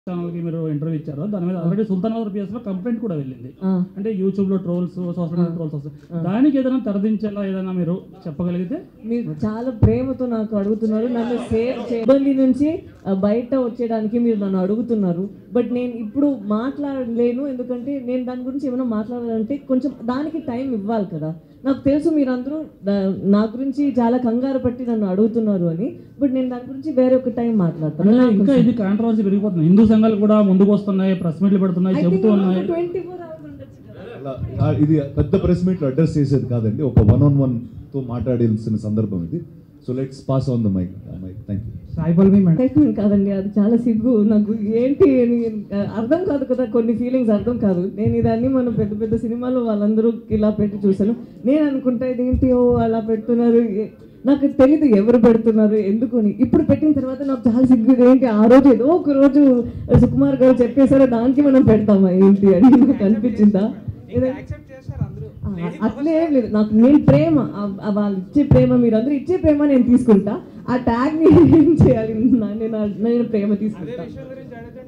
ఛానల్కి మీరు ఇంటర్వ్యూ ఇచ్చారు దాని మీద ఆల్రెడీ సుల్తాన్ పిఎస్ లో కంప్లైంట్ కూడా వెళ్ళింది ఆ, అంటే యూట్యూబ్ లో ట్రోల్స్ సోషల్ మీడియా ట్రోల్స్ వస్తాయి దానికి ఏదైనా తెరదించేలా ఏదైనా మీరు చెప్పగలిగితే మీరు చాలా ప్రేమతో నాకు అడుగుతున్నారు నన్ను సేవ్ చే ఇబ్బంది నుంచి ఆ, బయట వచ్చేయడానికి మీరు నన్ను అడుగుతున్నారు బట్ నేను ఇప్పుడు మాట్లాడలేను ఎందుకంటే నేను దాని గురించి ఏమైనా మాట్లాడాలంటే కొంచెం దానికి టైం ఇవ్వాలి కదా నాకు తెలుసు మీరందరూ దా- నా గురించి చాలా కంగారు పట్టి నన్ను అడుగుతున్నారు అని బట్ నేను దాని గురించి వేరే ఒక టైం మాట్లాడతాను అంటే ఇంకా ఇది కాంట్రవర్సీ పెరిగిపోతుంది హిందూ సంఘాలు కూడా ముందుకు వస్తున్నాయి ప్రెస్ మీట్లు పెడుతున్నాయి చెబుతూ ఉన్నాయి ట్వంటీ ఫోర్ అవర్స్ ఉండొచ్చు కదా అలా ఆ, ఇది పెద్ద ప్రెస్ మీట్లో అడ్రస్ చేసేది కాదండి ఒక వన్ ఆన్ వన్ తో మాట్లాడాల్సిన సందర్భం ఇది so let's pass on the mike mike thank you Sai Pallavi madam Excitement కాదండి అది చాలా సిగ్గు నాకు ఏంటి అని అర్థం కాదు కదా కొన్ని ఫీలింగ్స్ అర్థం కాదు నేను ఇదాన్ని మన పెద్ద పెద్ద సినిమాలో వాళ్ళందరూ ఇలా పెట్టి చూశాను నేను అనుకుంటా ఇదేంటి ఓ అలా పెడుతున్నారు ఏ- నాకు తెలీదు ఎవరు పెడుతున్నారు ఎందుకు అని ఇప్పుడు పెట్టిన తర్వాత నాకు చాలా సిగ్గు ఏంటి ఆ రోజు ఏదో ఒక రోజు సుకుమార్ గారు చెప్పేసారో దానికి మనం పెడతామా ఏంటి అని నాకు అనిపించిందా ఏదైనా- ఆ, అట్లే ఏం లేదు నాకు నేను ప్రేమ ఆ- ఆ వాళ్ళు ఇచ్చే ప్రేమ మీరు అందరూ ఇచ్చే ప్రేమ నేను తీసుకుంటా ఆ ట్యాగ్ ని ఏం చేయాలి నా- నేను నేను ప్రేమ తీసుకుంటా